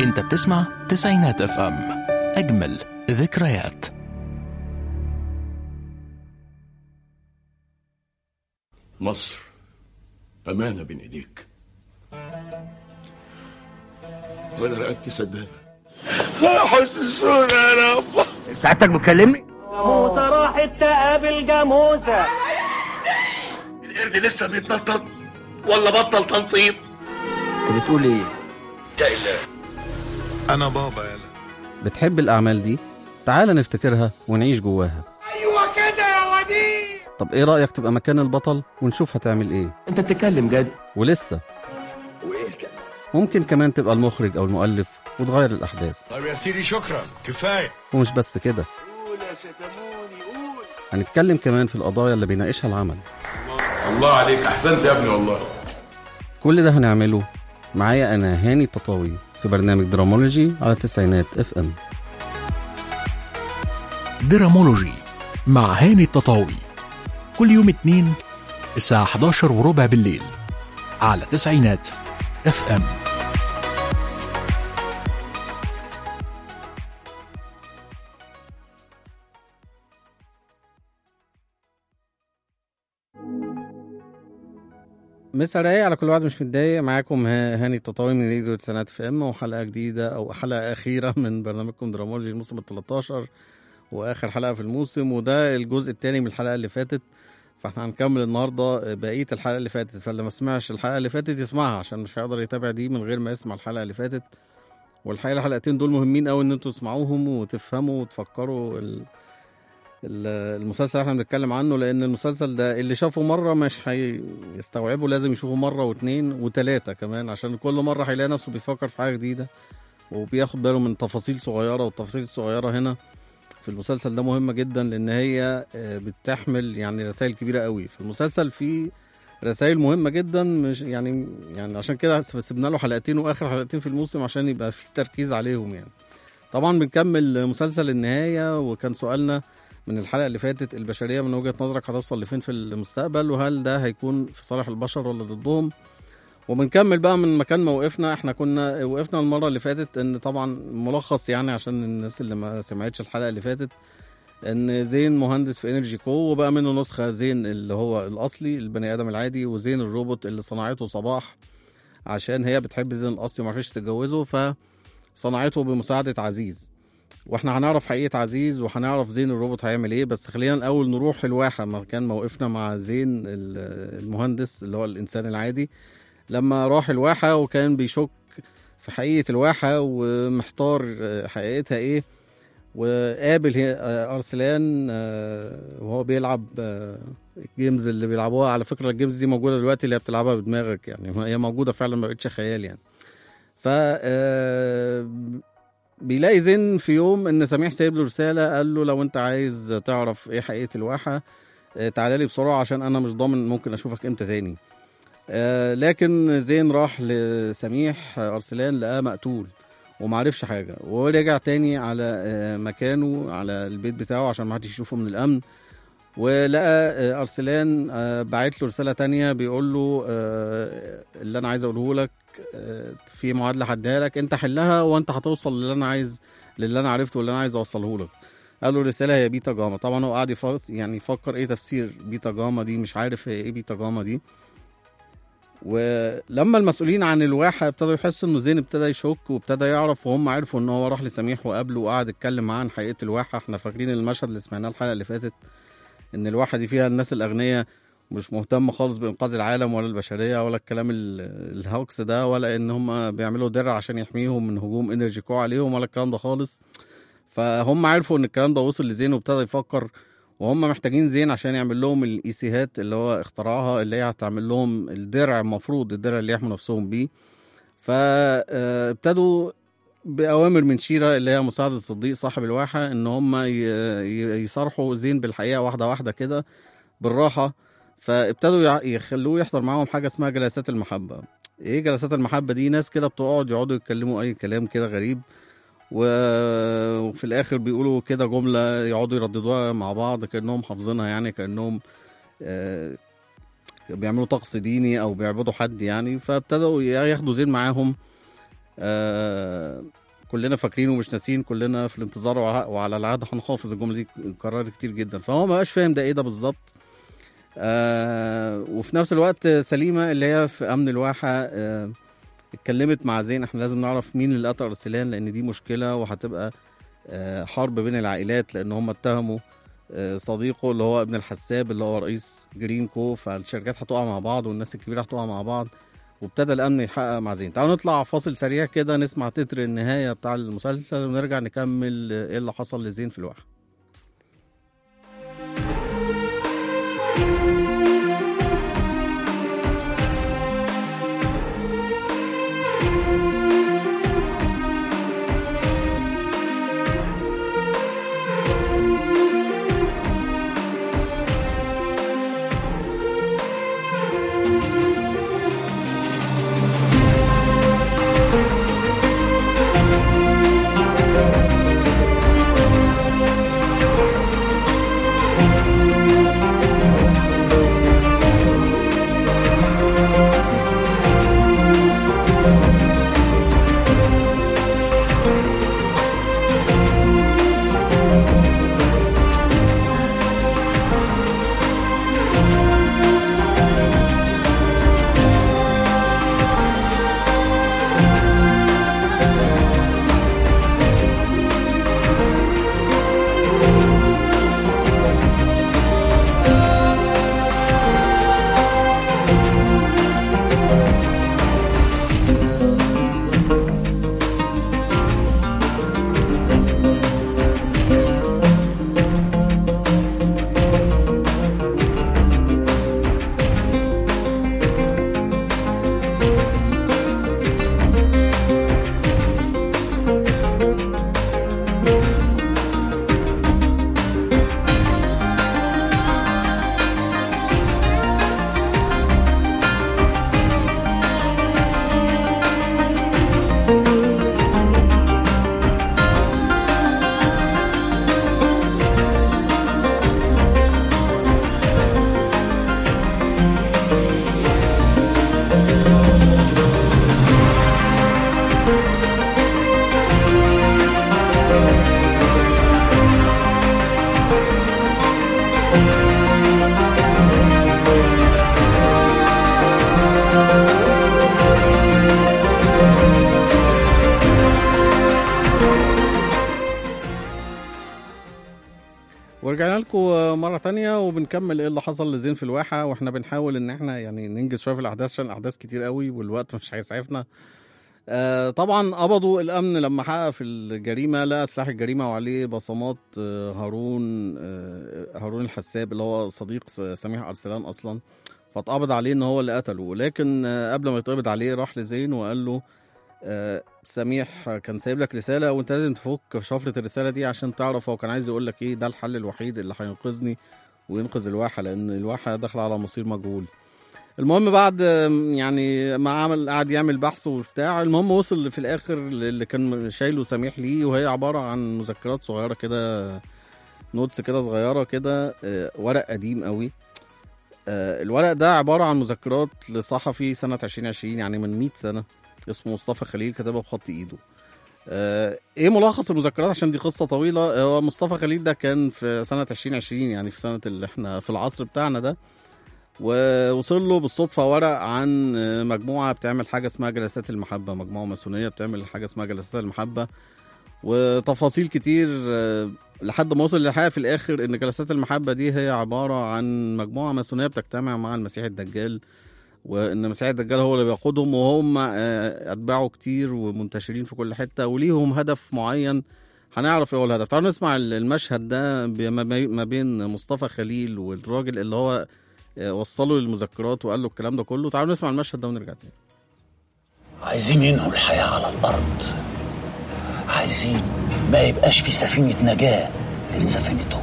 انت بتسمع تسعينات اف ام اجمل ذكريات مصر أمانة بين إيديك وأنا رقبتي سدادة حسسونا يا رب سعادتك بتكلمني؟ موسى راحت تقابل جاموسة القرد لسه بيتنطط ولا بطل تنطيط انت بتقول ايه؟ يا إله انا بابا يلا بتحب الأعمال دي؟ تعال نفتكرها ونعيش جواها ايوه كده يا وديع طب إيه رأيك تبقى مكان البطل ونشوف هتعمل إيه؟ انت بتتكلم جد ولسه وايه كده ممكن كمان تبقى المخرج أو المؤلف وتغير الأحداث طب يا سيدي شكرا كفايه ومش بس كده هنتكلم كمان في القضايا اللي بيناقشها العمل الله عليك أحسنت يا ابني والله كل ده هنعمله معايا أنا هاني التطاوي في برنامج درامولوجي على تسعينات اف ام درامولوجي مع هاني التطاوي كل يوم اتنين الساعة 11 وربع بالليل على تسعينات اف ام مسا رايق على كل واحد مش متضايق معاكم ها- هاني التطاوي من راديو تسعينات اف ام وحلقه جديده او حلقه اخيره من برنامجكم درامولوجي الموسم ال 13 واخر حلقه في الموسم وده الجزء الثاني من الحلقه اللي فاتت فاحنا هنكمل النهارده بقيه الحلقه اللي فاتت فاللي ما سمعش الحلقه اللي فاتت يسمعها عشان مش هيقدر يتابع دي من غير ما يسمع الحلقه اللي فاتت والحقيقه الحلقتين دول مهمين قوي ان انتوا تسمعوهم وتفهموا وتفكروا ال... ال- المسلسل اللي احنا بنتكلم عنه لان المسلسل ده اللي شافه مره مش هيستوعبه لازم يشوفه مره واثنين وثلاثه كمان عشان كل مره هيلاقي نفسه بيفكر في حاجه جديده وبياخد باله من تفاصيل صغيره والتفاصيل الصغيره هنا في المسلسل ده مهمه جدا لان هي آه، بتحمل يعني رسائل كبيره قوي في المسلسل فيه رسائل مهمه جدا مش يعني يعني عشان كده سيبنا له حلقتين واخر حلقتين في الموسم عشان يبقى في تركيز عليهم يعني طبعا بنكمل مسلسل النهايه وكان سؤالنا من الحلقه اللي فاتت البشريه من وجهه نظرك هتوصل لفين في المستقبل وهل ده هيكون في صالح البشر ولا ضدهم وبنكمل بقى من مكان ما وقفنا احنا كنا وقفنا المره اللي فاتت ان طبعا ملخص يعني عشان الناس اللي ما سمعتش الحلقه اللي فاتت ان زين مهندس في انرجي كو وبقى منه نسخه زين اللي هو الاصلي البني ادم العادي وزين الروبوت اللي صنعته صباح عشان هي بتحب زين الاصلي وما عرفتش تتجوزه فصنعته بمساعده عزيز واحنا هنعرف حقيقه عزيز وهنعرف زين الروبوت هيعمل ايه بس خلينا الاول نروح الواحه مكان موقفنا مع زين ال- المهندس اللي هو الانسان العادي لما راح الواحه وكان بيشك في حقيقه الواحه ومحتار آه، حقيقتها ايه وقابل هي- آه، ارسلان آه، وهو بيلعب آه، الجيمز اللي بيلعبوها على فكره الجيمز دي موجوده دلوقتي اللي هي بتلعبها بدماغك يعني هي موجوده فعلا ما بقتش خيال يعني ف آه، بيلاقي زين في يوم ان سميح سايب له رساله قال له لو انت عايز تعرف ايه حقيقه الواحه آه، تعالى لي بسرعه عشان انا مش ضامن ممكن اشوفك امتى تاني آه، لكن زين راح لسميح آه، ارسلان لقاه مقتول ومعرفش حاجه ورجع تاني على آه، مكانه على البيت بتاعه عشان ما حدش يشوفه من الامن ولقى آه، ارسلان آه، باعت له رساله تانية بيقول له آه، اللي انا عايز اقوله لك آه، في معادله هديها لك انت حلها وانت هتوصل للي انا عايز للي انا عرفته واللي انا عايز اوصله لك قال له الرساله هي بيتا جاما طبعا هو قاعد يفكر يعني يفكر ايه تفسير بيتا جاما دي مش عارف هي ايه بيتا جاما دي ولما المسؤولين عن الواحة ابتدوا يحسوا انه زين ابتدى يشك وابتدى يعرف وهم عرفوا ان هو راح لسميح وقابله وقعد يتكلم معاه عن حقيقة الواحة احنا فاكرين المشهد اللي سمعناه الحلقة اللي فاتت ان الواحة دي فيها الناس الاغنياء مش مهتم خالص بانقاذ العالم ولا البشريه ولا الكلام ال- الهوكس ده ولا ان هم بيعملوا درع عشان يحميهم من هجوم انرجي كو عليهم ولا الكلام ده خالص فهم عرفوا ان الكلام ده وصل لزين وابتدى يفكر وهم محتاجين زين عشان يعمل لهم الايسيهات اللي هو اخترعها اللي هي هتعمل لهم الدرع المفروض الدرع اللي يحموا نفسهم بيه فابتدوا بأوامر من شيرة اللي هي مساعدة الصديق صاحب الواحة إن هم ي- ي- يصارحوا زين بالحقيقة واحدة واحدة كده بالراحة فابتدوا يع- يخلوه يحضر معاهم حاجة اسمها جلسات المحبة ايه جلسات المحبة دي ناس كده بتقعد يقعدوا يتكلموا أي كلام كده غريب و- وفي الآخر بيقولوا كده جملة يقعدوا يرددوها مع بعض كأنهم حافظينها يعني كأنهم آه، بيعملوا طقس ديني أو بيعبدوا حد يعني فابتدوا ياخدوا زين معاهم آه كلنا فاكرين ومش ناسيين كلنا في الانتظار وع- وعلى العاده هنحافظ الجمله دي اتكررت كتير جدا فهو ما بقاش فاهم ده ايه ده بالظبط آه وفي نفس الوقت سليمه اللي هي في امن الواحه آه اتكلمت مع زين احنا لازم نعرف مين اللي قتل ارسلان لان دي مشكله وهتبقى آه حرب بين العائلات لان هم اتهموا آه، صديقه اللي هو ابن الحساب اللي هو رئيس جرين كو فالشركات هتقع مع بعض والناس الكبيره هتقع مع بعض وابتدى الامن يحقق مع زين تعالوا نطلع فاصل سريع كده نسمع تتر النهايه بتاع المسلسل ونرجع نكمل آه، ايه اللي حصل لزين في الواحد ورجعنا لكم مرة تانية وبنكمل ايه اللي حصل لزين في الواحة واحنا بنحاول ان احنا يعني ننجز شوية في الاحداث عشان الاحداث كتير قوي والوقت مش هيسعفنا آه طبعا قبضوا الامن لما حقق في الجريمة لقى سلاح الجريمة وعليه بصمات آه هارون آه هارون الحساب اللي هو صديق س- سميح ارسلان اصلا فاتقبض عليه ان هو اللي قتله لكن آه قبل ما يتقبض عليه راح لزين وقال له آه، سميح كان سايب لك رساله وانت لازم تفك شفره الرساله دي عشان تعرف هو كان عايز يقول لك ايه ده الحل الوحيد اللي هينقذني وينقذ الواحه لان الواحه داخله على مصير مجهول المهم بعد آم، يعني ما عمل قعد يعمل بحث وبتاع المهم وصل في الاخر اللي كان شايله سميح ليه وهي عباره عن مذكرات صغيره كده نوتس كده صغيره كده آه، ورق قديم قوي آه، الورق ده عباره عن مذكرات لصحفي سنه 2020 يعني من 100 سنه اسمه مصطفى خليل كتبها بخط ايده آه، ايه ملخص المذكرات عشان دي قصه طويله هو مصطفى خليل ده كان في سنه 2020 يعني في سنه اللي احنا في العصر بتاعنا ده ووصل له بالصدفه ورق عن آه، مجموعه بتعمل حاجه اسمها جلسات المحبه مجموعه ماسونيه بتعمل حاجه اسمها جلسات المحبه وتفاصيل كتير آه، لحد ما وصل للحقيقه في الاخر ان جلسات المحبه دي هي عباره عن مجموعه ماسونيه بتجتمع مع المسيح الدجال وان مسيح الدجال هو اللي بيقودهم وهم آه، اتباعه كتير ومنتشرين في كل حته وليهم هدف معين هنعرف ايه هو الهدف تعالوا نسمع المشهد ده بما بي- ما بين مصطفى خليل والراجل اللي هو آه، وصله للمذكرات وقال له الكلام ده كله تعالوا نسمع المشهد ده ونرجع تاني عايزين ينهوا الحياة على الأرض عايزين ما يبقاش في سفينة نجاة غير سفينتهم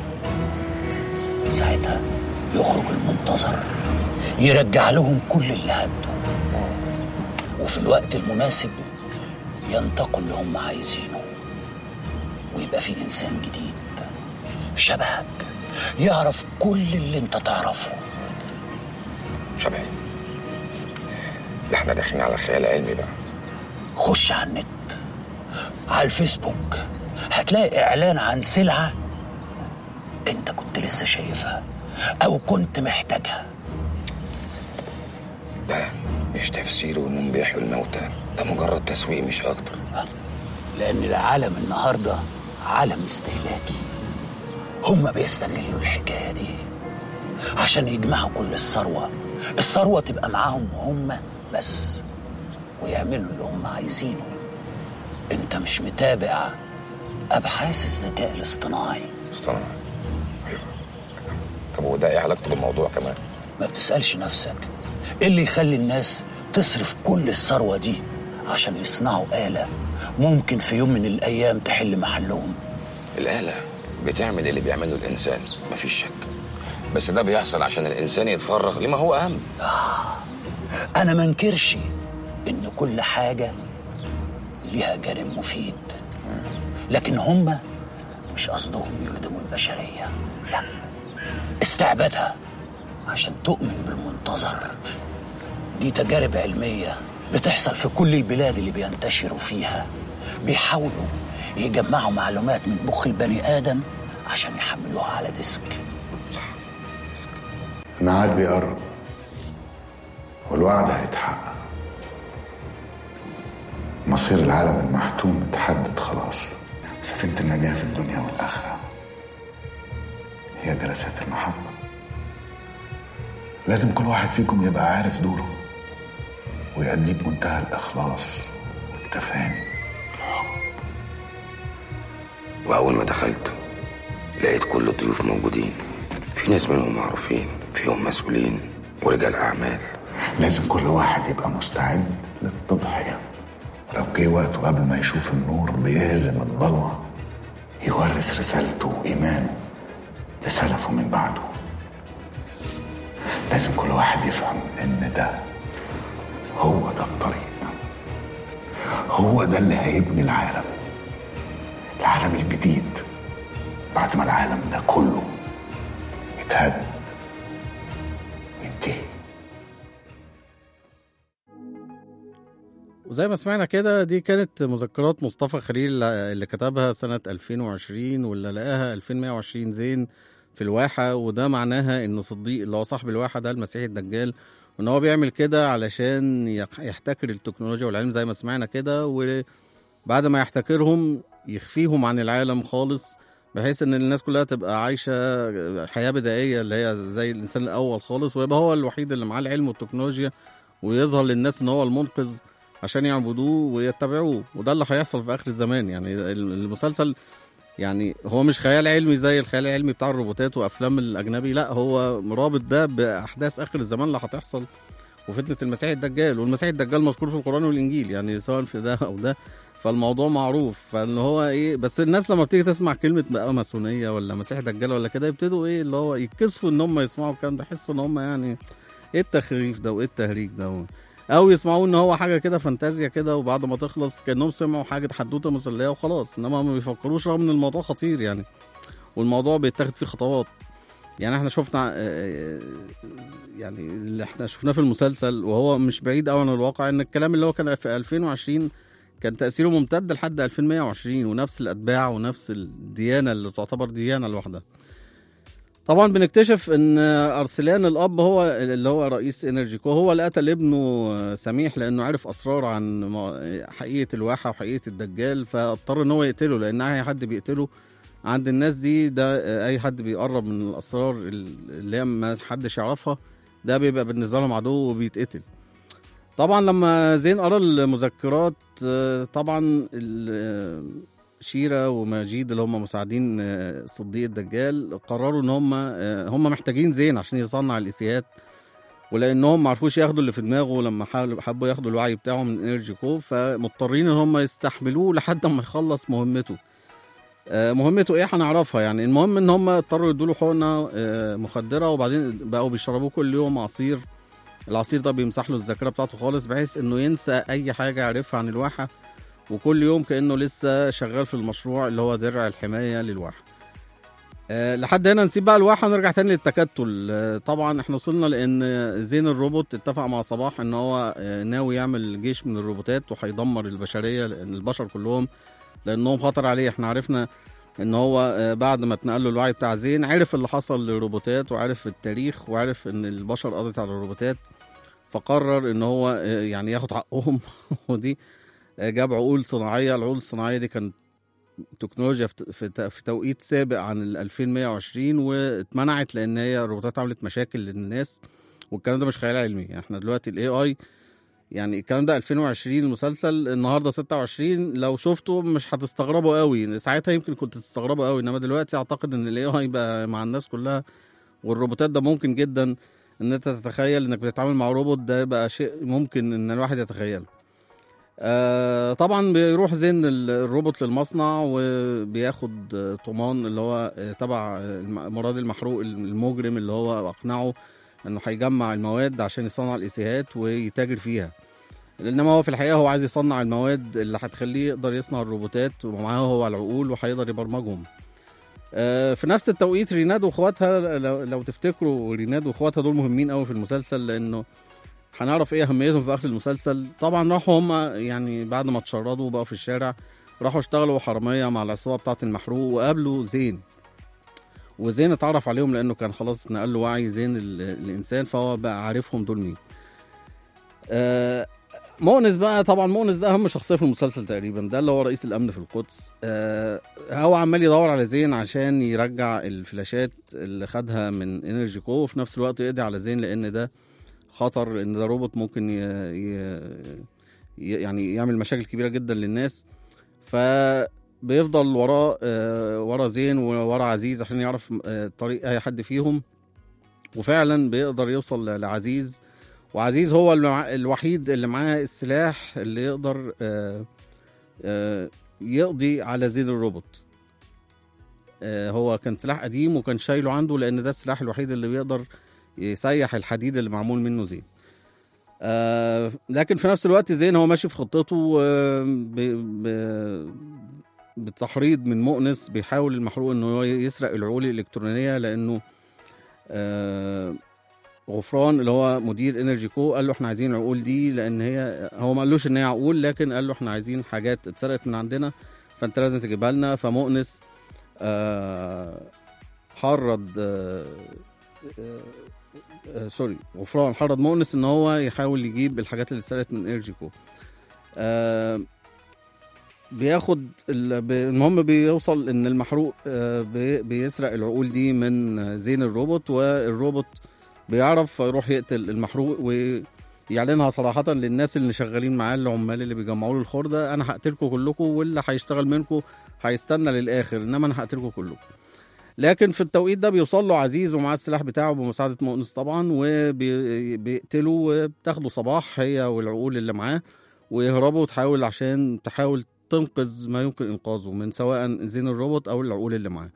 ساعتها يخرج المنتظر يرجع لهم كل اللي هدوا وفي الوقت المناسب ينتقوا اللي هم عايزينه ويبقى في إنسان جديد شبهك يعرف كل اللي انت تعرفه شبهي ده احنا داخلين على خيال علمي بقى خش على النت على الفيسبوك هتلاقي اعلان عن سلعه انت كنت لسه شايفها او كنت محتاجها ده مش تفسير ومن بيحيوا الموتى ده مجرد تسويق مش اكتر لان العالم النهارده عالم استهلاكي هم بيستغلوا الحكايه دي عشان يجمعوا كل الثروه الثروه تبقى معاهم هم بس ويعملوا اللي هم عايزينه انت مش متابع ابحاث الذكاء الاصطناعي اصطناعي ايوه طب وده ايه علاقته بالموضوع كمان ما بتسالش نفسك ايه اللي يخلي الناس تصرف كل الثروه دي عشان يصنعوا اله ممكن في يوم من الايام تحل محلهم الآلة بتعمل اللي بيعمله الإنسان مفيش شك بس ده بيحصل عشان الإنسان يتفرغ لما هو أهم انا ما انكرش ان كل حاجه ليها جانب مفيد لكن هم مش قصدهم يخدموا البشريه لا استعبادها عشان تؤمن بالمنتظر دي تجارب علميه بتحصل في كل البلاد اللي بينتشروا فيها بيحاولوا يجمعوا معلومات من مخ البني ادم عشان يحملوها على ديسك الميعاد بيقرب والوعد هيتحقق مصير العالم المحتوم اتحدد خلاص سفينة النجاة في الدنيا والآخرة هي جلسات المحبة لازم كل واحد فيكم يبقى عارف دوره ويأديه بمنتهى الإخلاص والتفاني وأول ما دخلت لقيت كل الضيوف موجودين في ناس منهم معروفين فيهم مسؤولين ورجال أعمال لازم كل واحد يبقى مستعد للتضحية لو جه وقته قبل ما يشوف النور بيهزم الضلمة يورث رسالته وإيمانه لسلفه من بعده لازم كل واحد يفهم إن ده هو ده الطريق هو ده اللي هيبني العالم العالم الجديد بعد ما العالم ده كله اتهد ينتهي وزي ما سمعنا كده دي كانت مذكرات مصطفى خليل اللي كتبها سنة 2020 واللي لقاها 2120 زين في الواحة وده معناها ان صديق اللي هو صاحب الواحة ده المسيحي الدجال وان هو بيعمل كده علشان يح- يحتكر التكنولوجيا والعلم زي ما سمعنا كده وبعد ما يحتكرهم يخفيهم عن العالم خالص بحيث ان الناس كلها تبقى عايشة حياة بدائية اللي هي زي الانسان الاول خالص ويبقى هو الوحيد اللي معاه العلم والتكنولوجيا ويظهر للناس ان هو المنقذ عشان يعبدوه ويتبعوه وده اللي هيحصل في اخر الزمان يعني المسلسل يعني هو مش خيال علمي زي الخيال العلمي بتاع الروبوتات وافلام الاجنبي لا هو مرابط ده باحداث اخر الزمان اللي هتحصل وفتنه المسيح الدجال والمسيح الدجال مذكور في القران والانجيل يعني سواء في ده او ده فالموضوع معروف فان هو ايه بس الناس لما بتيجي تسمع كلمه بقى ماسونيه ولا مسيح دجال ولا كده يبتدوا ايه اللي هو يتكسفوا ان هم يسمعوا الكلام ده يحسوا ان هم يعني ايه التخريف ده وايه التهريج ده او يسمعوا ان هو حاجه كده فانتازيا كده وبعد ما تخلص كانهم سمعوا حاجه حدوته مسليه وخلاص انما ما بيفكروش رغم ان الموضوع خطير يعني والموضوع بيتاخد فيه خطوات يعني احنا شفنا آه، يعني اللي احنا شفناه في المسلسل وهو مش بعيد قوي عن الواقع ان الكلام اللي هو كان في 2020 كان تاثيره ممتد لحد 2120 ونفس الاتباع ونفس الديانه اللي تعتبر ديانه لوحدها طبعا بنكتشف ان ارسلان الاب هو اللي هو رئيس انرجيكو هو اللي قتل ابنه سميح لانه عرف اسرار عن ما- حقيقه الواحه وحقيقه الدجال فاضطر ان هو يقتله لان اي حد بيقتله عند الناس دي ده اي حد بيقرب من الاسرار اللي هي ما حدش يعرفها ده بيبقى بالنسبه لهم عدو وبيتقتل طبعا لما زين قرا المذكرات آه، طبعا ال- شيرة ومجيد اللي هم مساعدين آه، صديق الدجال قرروا ان هم آه، هم محتاجين زين عشان يصنع الاسيات ولانهم ما عرفوش ياخدوا اللي في دماغه لما حاولوا- حبوا ياخدوا الوعي بتاعه من انرجي كو فمضطرين ان هم يستحملوه لحد ما يخلص مهمته آه، مهمته ايه هنعرفها يعني المهم ان هم اضطروا يدوا له حقنه آه، مخدره وبعدين بقوا بيشربوه كل يوم عصير العصير ده بيمسح له الذاكره بتاعته خالص بحيث انه ينسى اي حاجه عرفها عن الواحه وكل يوم كانه لسه شغال في المشروع اللي هو درع الحمايه للواحه آه، لحد هنا نسيب بقى الواحة ونرجع تاني للتكتل آه، طبعا احنا وصلنا لان زين الروبوت اتفق مع صباح ان هو آه، ناوي يعمل جيش من الروبوتات وهيدمر البشرية لان البشر كلهم لانهم خطر عليه احنا عرفنا ان هو آه، بعد ما اتنقل له الوعي بتاع زين عرف اللي حصل للروبوتات وعرف التاريخ وعرف ان البشر قضت على الروبوتات فقرر ان هو آه، يعني ياخد حقهم ودي آه، جاب عقول صناعيه العقول الصناعيه دي كانت تكنولوجيا في ت- في ت- في توقيت سابق عن ال 2120 واتمنعت لان هي الروبوتات عملت مشاكل للناس والكلام ده مش خيال علمي احنا دلوقتي الاي اي يعني الكلام ده 2020 المسلسل النهارده 26 لو شفته مش هتستغربوا قوي ساعتها يمكن كنت تستغربوا قوي انما دلوقتي اعتقد ان الاي اي بقى مع الناس كلها والروبوتات ده ممكن جدا ان انت تتخيل انك بتتعامل مع روبوت ده بقى شيء ممكن ان الواحد يتخيله آه طبعا بيروح زين ال- الروبوت للمصنع وبياخد آه، طومان اللي هو آه، تبع آه، الم- مراد المحروق المجرم اللي هو اقنعه انه هيجمع المواد عشان يصنع الايسيهات ويتاجر فيها انما هو في الحقيقه هو عايز يصنع المواد اللي هتخليه يقدر يصنع الروبوتات ومعاه هو العقول وهيقدر يبرمجهم آه، في نفس التوقيت ريناد واخواتها لو, لو تفتكروا ريناد واخواتها دول مهمين قوي في المسلسل لانه هنعرف ايه اهميتهم في اخر المسلسل طبعا راحوا هم يعني بعد ما اتشردوا بقوا في الشارع راحوا اشتغلوا حراميه مع العصابه بتاعه المحروق وقابلوا زين وزين اتعرف عليهم لانه كان خلاص نقل له وعي زين ال- الانسان فهو بقى عارفهم دول مين آه مؤنس بقى طبعا مؤنس ده اهم شخصيه في المسلسل تقريبا ده اللي هو رئيس الامن في القدس آه هو عمال يدور على زين عشان يرجع الفلاشات اللي خدها من انرجي كو وفي نفس الوقت يقضي على زين لان ده خطر ان ده روبوت ممكن ي... ي... ي- يعني يعمل مشاكل كبيره جدا للناس فبيفضل وراه آه ورا زين وورا عزيز عشان يعرف آه طريق اي حد فيهم وفعلا بيقدر يوصل لعزيز وعزيز هو المع... الوحيد اللي معاه السلاح اللي يقدر آه آه يقضي على زين الروبوت آه هو كان سلاح قديم وكان شايله عنده لان ده السلاح الوحيد اللي بيقدر يسيح الحديد اللي معمول منه زين آه لكن في نفس الوقت زين هو ماشي في خطته آه ب... ب... بتحريض من مؤنس بيحاول المحروق انه هو يسرق العقول الالكترونيه لانه آه غفران اللي هو مدير انرجي كو قال له احنا عايزين العقول دي لان هي هو ما قالوش ان هي عقول لكن قال له احنا عايزين حاجات اتسرقت من عندنا فانت لازم تجيبها لنا فمؤنس آه حرض آه آه آه سوري غفران حرض مؤنس ان هو يحاول يجيب الحاجات اللي اتسرقت من انرجي كو آه بياخد ال- ب- المهم بيوصل ان المحروق آه، بي- بيسرق العقول دي من آه، زين الروبوت والروبوت بيعرف فيروح يقتل المحروق ويعلنها صراحة للناس اللي شغالين معاه العمال اللي بيجمعوا له الخردة أنا هقتلكم كلكم واللي هيشتغل منكم هيستنى للآخر إنما أنا هقتلكم كلكم لكن في التوقيت ده بيوصل له عزيز ومعاه السلاح بتاعه بمساعدة مؤنس طبعا وبيقتلوا وبتاخده صباح هي والعقول اللي معاه ويهربوا وتحاول عشان تحاول تنقذ ما يمكن انقاذه من سواء زين الروبوت او العقول اللي معاه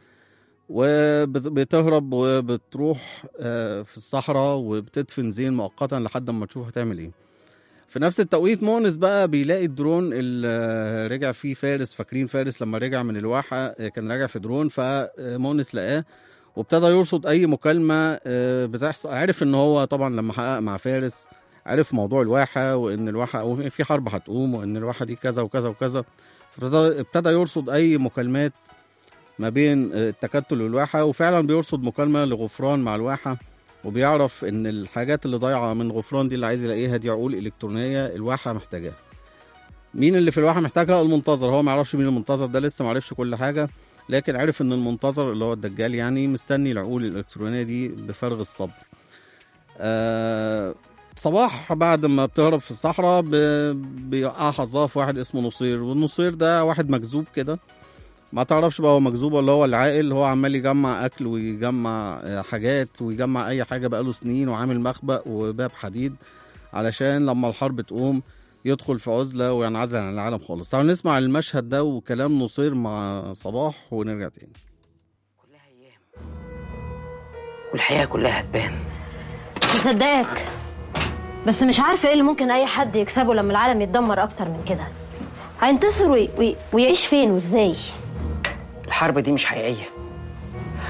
وبتهرب وبتروح آه، في الصحراء وبتدفن زين مؤقتا لحد ما تشوف هتعمل ايه في نفس التوقيت مؤنس بقى بيلاقي الدرون اللي رجع فيه فارس فاكرين فارس لما رجع من الواحة آه، كان راجع في درون فمؤنس لقاه وابتدى يرصد اي مكالمة آه، بتحصل عرف ان هو طبعا لما حقق مع فارس عرف موضوع الواحة وان الواحة وفي حرب هتقوم وان الواحة دي كذا وكذا وكذا فابتدى ابتدى يرصد اي مكالمات ما بين آه، التكتل والواحة وفعلا بيرصد مكالمة لغفران مع الواحة وبيعرف ان الحاجات اللي ضايعة من غفران دي اللي عايز يلاقيها دي عقول الكترونية الواحة محتاجاها مين اللي في الواحة محتاجها المنتظر هو ما يعرفش مين المنتظر ده لسه ما عرفش كل حاجة لكن عرف ان المنتظر اللي هو الدجال يعني مستني العقول الالكترونية دي بفارغ الصبر آه صباح بعد ما بتهرب في الصحراء ب- بيوقع حظها في واحد اسمه نصير والنصير ده واحد مجذوب كده ما تعرفش بقى هو مجذوب ولا هو العاقل هو عمال يجمع اكل ويجمع آه، حاجات ويجمع اي حاجه بقاله سنين وعامل مخبأ وباب حديد علشان لما الحرب تقوم يدخل في عزله وينعزل عن العالم خالص تعالوا نسمع المشهد ده وكلام نصير مع صباح ونرجع تاني والحقيقة كلها هتبان مصدقك بس مش عارفه ايه اللي ممكن اي حد يكسبه لما العالم يتدمر اكتر من كده هينتصر وي... وي... ويعيش فين وازاي الحرب دي مش حقيقية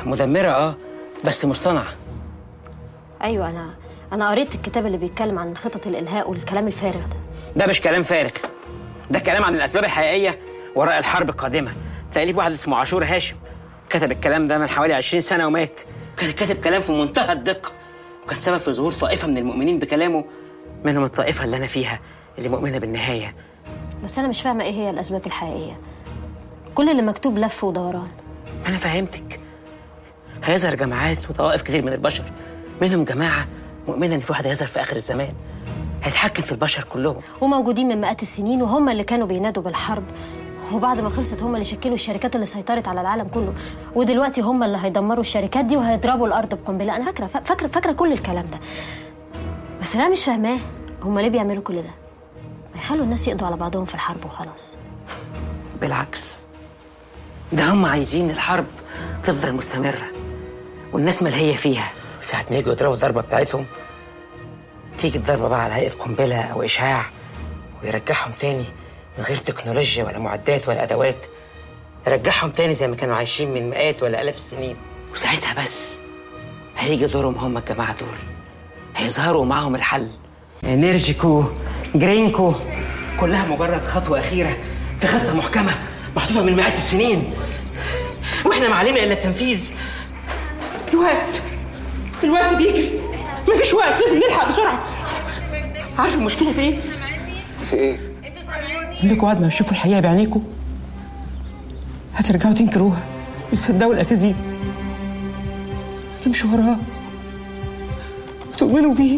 مدمره اه بس مصطنعه ايوه انا انا قريت الكتاب اللي بيتكلم عن خطط الالهاء والكلام الفارغ ده ده مش كلام فارغ ده كلام عن الاسباب الحقيقيه وراء الحرب القادمه تاليف واحد اسمه عاشور هاشم كتب الكلام ده من حوالي 20 سنه ومات كان كاتب كلام في منتهى الدقه وكان سبب في ظهور طائفه من المؤمنين بكلامه منهم الطائفه اللي انا فيها اللي مؤمنه بالنهايه بس انا مش فاهمه ايه هي الاسباب الحقيقيه كل اللي مكتوب لف ودوران انا فهمتك هيظهر جماعات وطوائف كتير من البشر منهم جماعه مؤمنه ان في واحد هيظهر في اخر الزمان هيتحكم في البشر كلهم وموجودين من مئات السنين وهم اللي كانوا بينادوا بالحرب وبعد ما خلصت هم اللي شكلوا الشركات اللي سيطرت على العالم كله ودلوقتي هم اللي هيدمروا الشركات دي وهيضربوا الارض بقنبله انا فاكره فاكره فاكره كل الكلام ده بس انا مش فاهماه هم ليه بيعملوا كل ده ما يخلوا الناس يقضوا على بعضهم في الحرب وخلاص بالعكس ده هم عايزين الحرب تفضل مستمرة والناس ملهية فيها ساعة ما يجوا يضربوا الضربة بتاعتهم تيجي الضربة بقى على هيئة قنبلة أو إشعاع ويرجعهم تاني من غير تكنولوجيا ولا معدات ولا أدوات يرجعهم تاني زي ما كانوا عايشين من مئات ولا آلاف السنين وساعتها بس هيجي دورهم هم الجماعة دول هيظهروا معاهم الحل انرجيكو جرينكو كلها مجرد خطوة أخيرة في خطة محكمة محطوطة من مئات السنين واحنا ما علينا الا التنفيذ الوقت الوقت بيجري مفيش وقت لازم نلحق بسرعة عارف المشكلة في ايه؟ في ايه؟ انكم بعد ما تشوفوا الحقيقة بعينيكم هترجعوا تنكروها وتصدقوا الأكاذيب تمشوا وراها وتؤمنوا بيه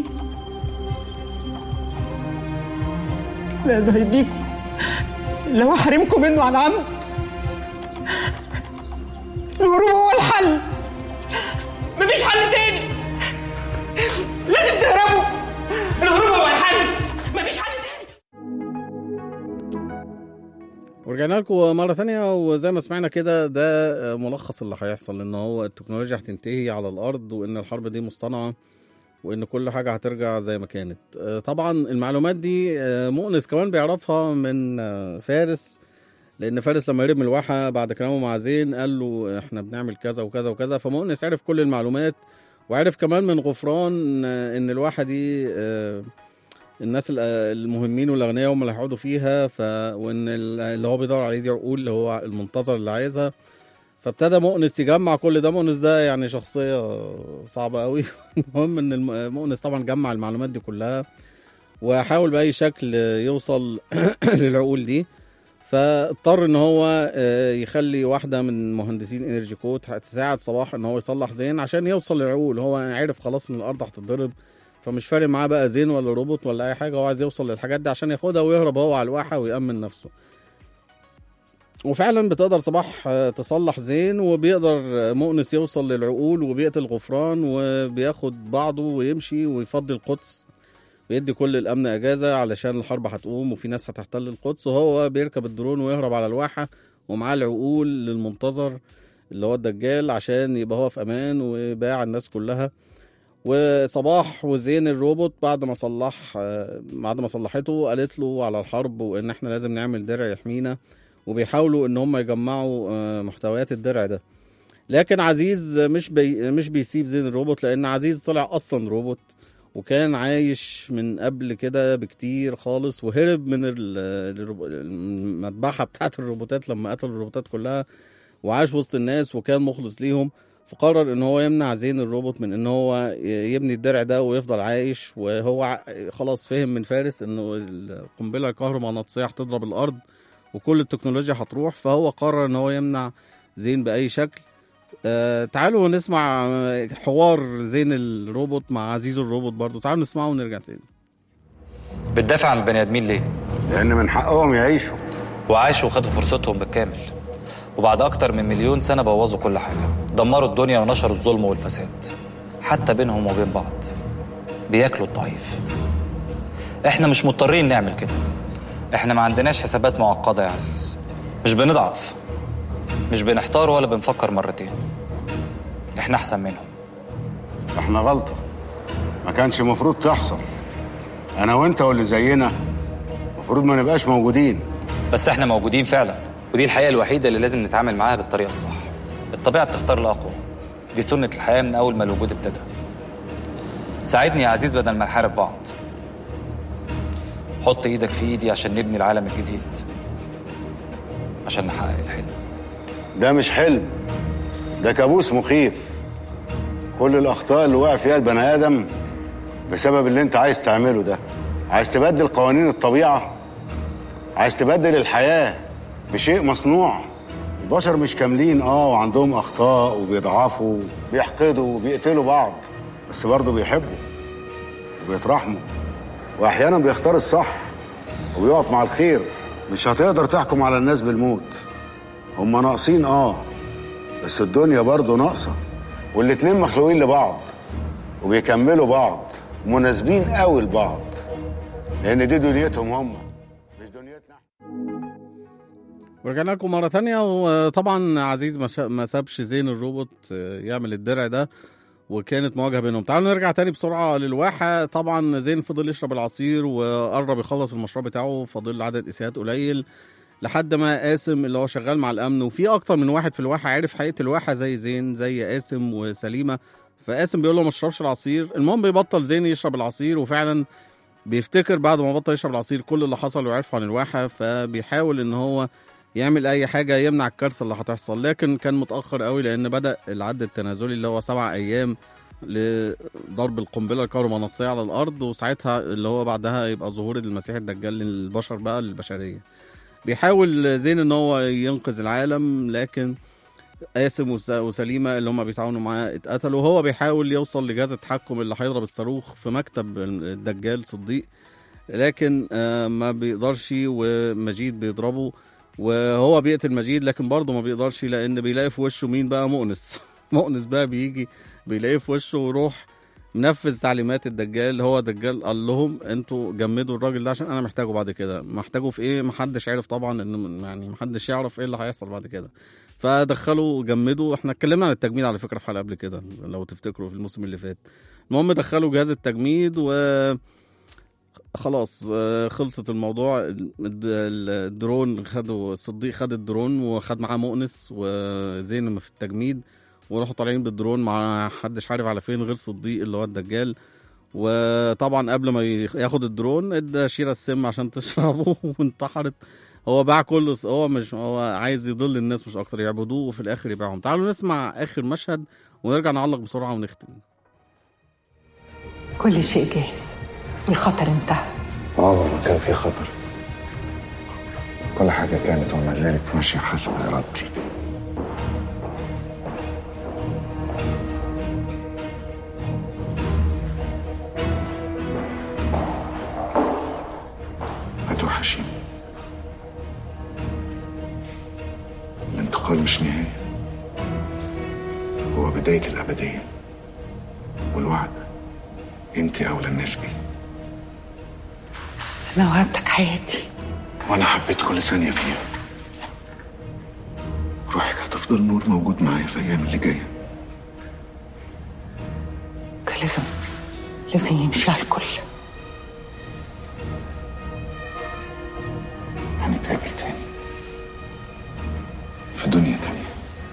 لا ده هيديكم لو احرمكم منه عن عمد الهروب هو الحل مفيش حل تاني لازم تهربوا الهروب هو الحل مفيش حل تاني ورجعنا لكم مرة ثانية وزي ما سمعنا كده ده ملخص اللي هيحصل ان هو التكنولوجيا هتنتهي على الارض وان الحرب دي مصطنعة وان كل حاجة هترجع زي ما كانت طبعا المعلومات دي مؤنس كمان بيعرفها من فارس لان فارس لما هرب من الواحة بعد كلامه مع زين قال له احنا بنعمل كذا وكذا وكذا فمؤنس عرف كل المعلومات وعرف كمان من غفران ان الواحة دي الناس المهمين والاغنياء هم اللي هيقعدوا فيها ف وان اللي هو بيدور عليه دي عقول اللي هو المنتظر اللي عايزها فابتدى مؤنس يجمع كل ده مؤنس ده يعني شخصيه صعبه قوي المهم ان مؤنس طبعا جمع المعلومات دي كلها وحاول باي شكل يوصل للعقول دي فاضطر ان هو يخلي واحده من مهندسين انرجي كوت تساعد صلاح ان هو يصلح زين عشان يوصل للعقول هو عرف خلاص ان الارض هتتضرب فمش فارق معاه بقى زين ولا روبوت ولا اي حاجه هو عايز يوصل للحاجات دي عشان ياخدها ويهرب هو على الواحه ويامن نفسه وفعلا بتقدر صباح تصلح زين وبيقدر مؤنس يوصل للعقول وبيقتل غفران وبياخد بعضه ويمشي ويفضي القدس ويدي كل الامن اجازه علشان الحرب هتقوم وفي ناس هتحتل القدس وهو بيركب الدرون ويهرب على الواحه ومعاه العقول للمنتظر اللي هو الدجال عشان يبقى هو في امان ويباع الناس كلها وصباح وزين الروبوت بعد ما صلح بعد ما صلحته قالت له على الحرب وان احنا لازم نعمل درع يحمينا وبيحاولوا ان هم يجمعوا محتويات الدرع ده لكن عزيز مش بي مش بيسيب زين الروبوت لان عزيز طلع اصلا روبوت وكان عايش من قبل كده بكتير خالص وهرب من المذبحه بتاعت الروبوتات لما قتل الروبوتات كلها وعاش وسط الناس وكان مخلص ليهم فقرر ان هو يمنع زين الروبوت من ان هو يبني الدرع ده ويفضل عايش وهو خلاص فهم من فارس انه القنبله الكهرومغناطيسيه هتضرب الارض وكل التكنولوجيا هتروح فهو قرر ان هو يمنع زين باي شكل آه تعالوا نسمع حوار زين الروبوت مع عزيز الروبوت برضو تعالوا نسمعه ونرجع تاني بتدافع عن البني ادمين ليه؟ لان من حقهم يعيشوا وعاشوا وخدوا فرصتهم بالكامل وبعد أكتر من مليون سنة بوظوا كل حاجة دمروا الدنيا ونشروا الظلم والفساد حتى بينهم وبين بعض بياكلوا الضعيف احنا مش مضطرين نعمل كده احنا ما عندناش حسابات معقدة يا عزيز مش بنضعف مش بنحتار ولا بنفكر مرتين احنا احسن منهم احنا غلطة ما كانش المفروض تحصل انا وانت واللي زينا المفروض ما نبقاش موجودين بس احنا موجودين فعلا ودي الحقيقة الوحيدة اللي لازم نتعامل معاها بالطريقة الصح الطبيعة بتختار الأقوى دي سنة الحياة من أول ما الوجود ابتدى ساعدني يا عزيز بدل ما نحارب بعض حط ايدك في ايدي عشان نبني العالم الجديد عشان نحقق الحلم ده مش حلم ده كابوس مخيف كل الاخطاء اللي وقع فيها البني ادم بسبب اللي انت عايز تعمله ده عايز تبدل قوانين الطبيعه عايز تبدل الحياه بشيء مصنوع البشر مش كاملين اه وعندهم اخطاء وبيضعفوا بيحقدوا وبيقتلوا بعض بس برضه بيحبوا وبيترحموا واحيانا بيختار الصح وبيقف مع الخير مش هتقدر تحكم على الناس بالموت هما ناقصين اه بس الدنيا برضه ناقصه والاتنين مخلوقين لبعض وبيكملوا بعض مناسبين قوي لبعض لان دي دنيتهم هم ورجعنا لكم مرة تانية وطبعا عزيز ما, شا... ما سابش زين الروبوت آه، يعمل الدرع ده وكانت مواجهة بينهم تعالوا نرجع تاني بسرعة للواحة طبعا زين فضل يشرب العصير وقرب يخلص المشروع بتاعه فاضل عدد إسيات قليل لحد ما قاسم اللي هو شغال مع الأمن وفي أكتر من واحد في الواحة عارف حقيقة الواحة زي زين زي قاسم وسليمة فقاسم بيقول له ما تشربش العصير المهم بيبطل زين يشرب العصير وفعلا بيفتكر بعد ما بطل يشرب العصير كل اللي حصل وعرفه عن الواحة فبيحاول ان هو يعمل اي حاجة يمنع الكارثة اللي هتحصل لكن كان متأخر قوي لان بدأ العد التنازلي اللي هو سبع ايام لضرب القنبلة الكهرومغناطيسية على الارض وساعتها اللي هو بعدها يبقى ظهور المسيح الدجال للبشر بقى للبشرية بيحاول زين ان هو ينقذ العالم لكن قاسم وس- وسليمه اللي هم بيتعاونوا معاه اتقتلوا وهو بيحاول يوصل لجهاز التحكم اللي هيضرب الصاروخ في مكتب الدجال صديق لكن آه، ما بيقدرش ومجيد بيضربه وهو بيقتل مجيد لكن برضه ما بيقدرش لان بيلاقي في وشه مين بقى مؤنس مؤنس بقى بيجي بيلاقيه في وشه ويروح منفذ تعليمات الدجال هو دجال قال لهم انتوا جمدوا الراجل ده عشان انا محتاجه بعد كده محتاجه في ايه محدش عارف طبعا ان يعني محدش يعرف ايه اللي هيحصل بعد كده فدخلوا جمدوا احنا اتكلمنا عن التجميد على فكره في حلقه قبل كده لو تفتكروا في الموسم اللي فات المهم دخلوا جهاز التجميد و خلاص آه، خلصت الموضوع الد- الدرون خدوا صديق خد الدرون وخد معاه مؤنس وزين في التجميد وراحوا طالعين بالدرون مع حدش عارف على فين غير صديق اللي هو الدجال وطبعا قبل ما يخ- ياخد الدرون ادى شيرة السم عشان تشربه وانتحرت هو باع كل هو مش هو عايز يضل الناس مش اكتر يعبدوه وفي الاخر يبيعهم تعالوا نسمع اخر مشهد ونرجع نعلق بسرعه ونختم كل شيء جاهز والخطر انتهى عمر ما كان في خطر كل حاجة كانت وما زالت ماشية حسب إرادتي هتوحشيني الانتقال مش نهاية هو بداية الأبدية والوعد انت أولى الناس بيه انا وهبتك حياتي وانا حبيت كل ثانيه فيها روحك هتفضل نور موجود معايا في الايام اللي جايه كان لازم لازم يمشي على الكل هنتقابل تاني في دنيا تانية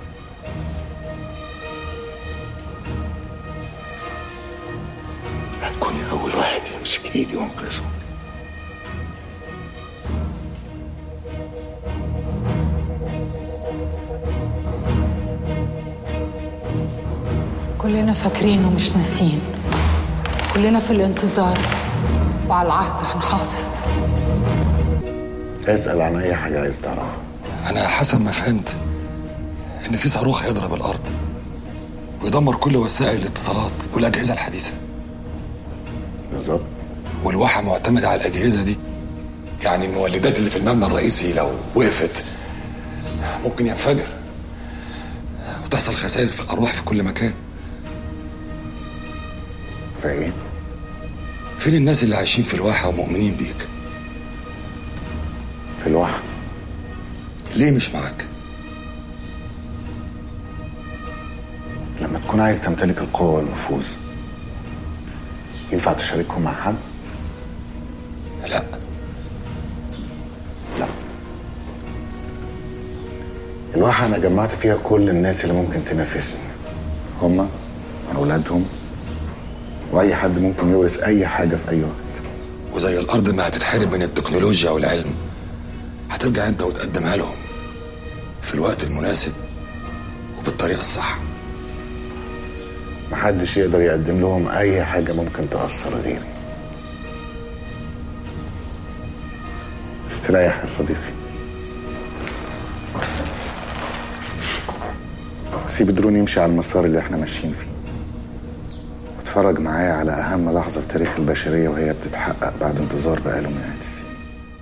هتكوني أول واحد يمسك إيدي وأنقذه كلنا فاكرين ومش ناسيين كلنا في الانتظار وعلى العهد هنحافظ اسأل عن أي حاجة عايز تعرفها أنا حسب ما فهمت إن في صاروخ هيضرب الأرض ويدمر كل وسائل الاتصالات والأجهزة الحديثة بالظبط والواحة معتمدة على الأجهزة دي يعني المولدات اللي في المبنى الرئيسي لو وقفت ممكن ينفجر وتحصل خسائر في الأرواح في كل مكان في إيه؟ فين الناس اللي عايشين في الواحة ومؤمنين بيك في الواحة ليه مش معاك لما تكون عايز تمتلك القوة والنفوذ ينفع تشاركهم مع حد؟ لا لا الواحة أنا جمعت فيها كل الناس اللي ممكن تنافسني هما عن اولادهم واي حد ممكن يورث اي حاجه في اي وقت وزي الارض ما هتتحرم من التكنولوجيا والعلم هترجع انت وتقدمها لهم في الوقت المناسب وبالطريقه الصح محدش يقدر يقدم لهم اي حاجه ممكن تاثر غيري استريح يا صديقي سيب الدرون يمشي على المسار اللي احنا ماشيين فيه واتفرج معايا على اهم لحظه في تاريخ البشريه وهي بتتحقق بعد انتظار بقاله مئات السنين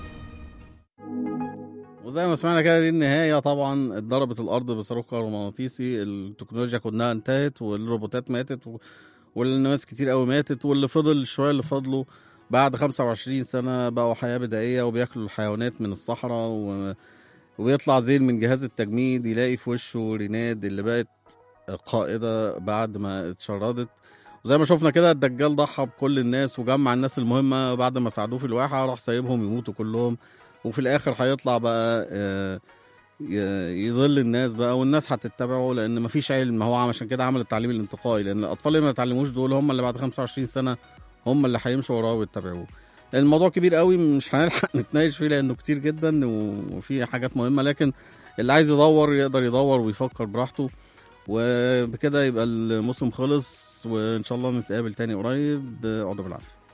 وزي ما سمعنا كده دي النهايه طبعا اتضربت الارض بصاروخ كهرومغناطيسي التكنولوجيا كلها انتهت والروبوتات ماتت و... والناس كتير قوي ماتت واللي فضل شويه اللي فضلوا بعد 25 سنه بقوا حياه بدائيه وبياكلوا الحيوانات من الصحراء و... وبيطلع زين من جهاز التجميد يلاقي في وشه ريناد اللي بقت قائده بعد ما اتشردت وزي ما شفنا كده الدجال ضحى بكل الناس وجمع الناس المهمه بعد ما ساعدوه في الواحه راح سايبهم يموتوا كلهم وفي الاخر هيطلع بقى آه، ي- يضل الناس بقى والناس هتتبعه لان مفيش علم هو عشان كده عمل التعليم الانتقائي لان الاطفال اللي ما اتعلموش دول هم اللي بعد 25 سنه هم اللي هيمشوا وراه ويتبعوه الموضوع كبير قوي مش هنلحق نتناقش فيه لانه كتير جدا و- وفي حاجات مهمه لكن اللي عايز يدور يقدر يدور ويفكر براحته وبكده يبقى الموسم خلص وان شاء الله نتقابل تاني قريب اقعدوا بالعافيه